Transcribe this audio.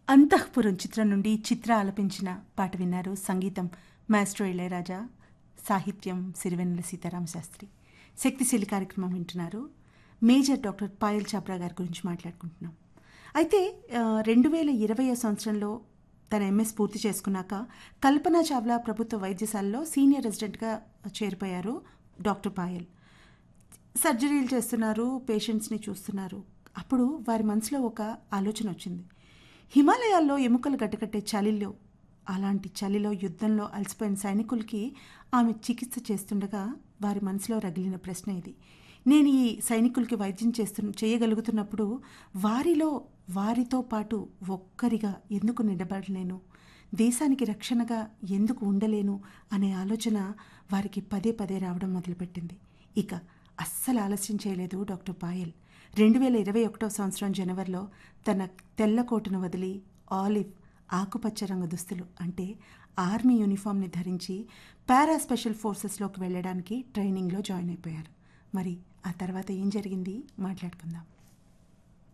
అంతఃపురం చిత్రం నుండి చిత్ర ఆలపించిన పాట విన్నారు సంగీతం మాస్ట్రో ఇళయరాజా సాహిత్యం సిరివెన్నెల సీతారామ శాస్త్రి శక్తిశీలి కార్యక్రమం వింటున్నారు మేజర్ డాక్టర్ పాయల్ చాప్రా గారి గురించి మాట్లాడుకుంటున్నాం అయితే రెండు వేల ఇరవై సంవత్సరంలో తన ఎంఎస్ పూర్తి చేసుకున్నాక కల్పనా చావ్లా ప్రభుత్వ వైద్యశాలలో సీనియర్ రెసిడెంట్గా చేరిపోయారు డాక్టర్ పాయల్ సర్జరీలు చేస్తున్నారు పేషెంట్స్ని చూస్తున్నారు అప్పుడు వారి మనసులో ఒక ఆలోచన వచ్చింది హిమాలయాల్లో ఎముకలు గడ్డకట్టే చలిలో అలాంటి చలిలో యుద్ధంలో అలసిపోయిన సైనికులకి ఆమె చికిత్స చేస్తుండగా వారి మనసులో రగిలిన ప్రశ్న ఇది నేను ఈ సైనికులకి వైద్యం చేస్తు చేయగలుగుతున్నప్పుడు వారిలో వారితో పాటు ఒక్కరిగా ఎందుకు నిలబడలేను దేశానికి రక్షణగా ఎందుకు ఉండలేను అనే ఆలోచన వారికి పదే పదే రావడం మొదలుపెట్టింది ఇక అస్సలు ఆలస్యం చేయలేదు డాక్టర్ పాయల్ రెండు వేల ఇరవై ఒకటో సంవత్సరం జనవరిలో తన తెల్లకోటును వదిలి ఆలివ్ ఆకుపచ్చ రంగు దుస్తులు అంటే ఆర్మీ యూనిఫామ్ని ధరించి పారా స్పెషల్ ఫోర్సెస్లోకి వెళ్ళడానికి ట్రైనింగ్లో జాయిన్ అయిపోయారు మరి ఆ తర్వాత ఏం జరిగింది మాట్లాడుకుందాం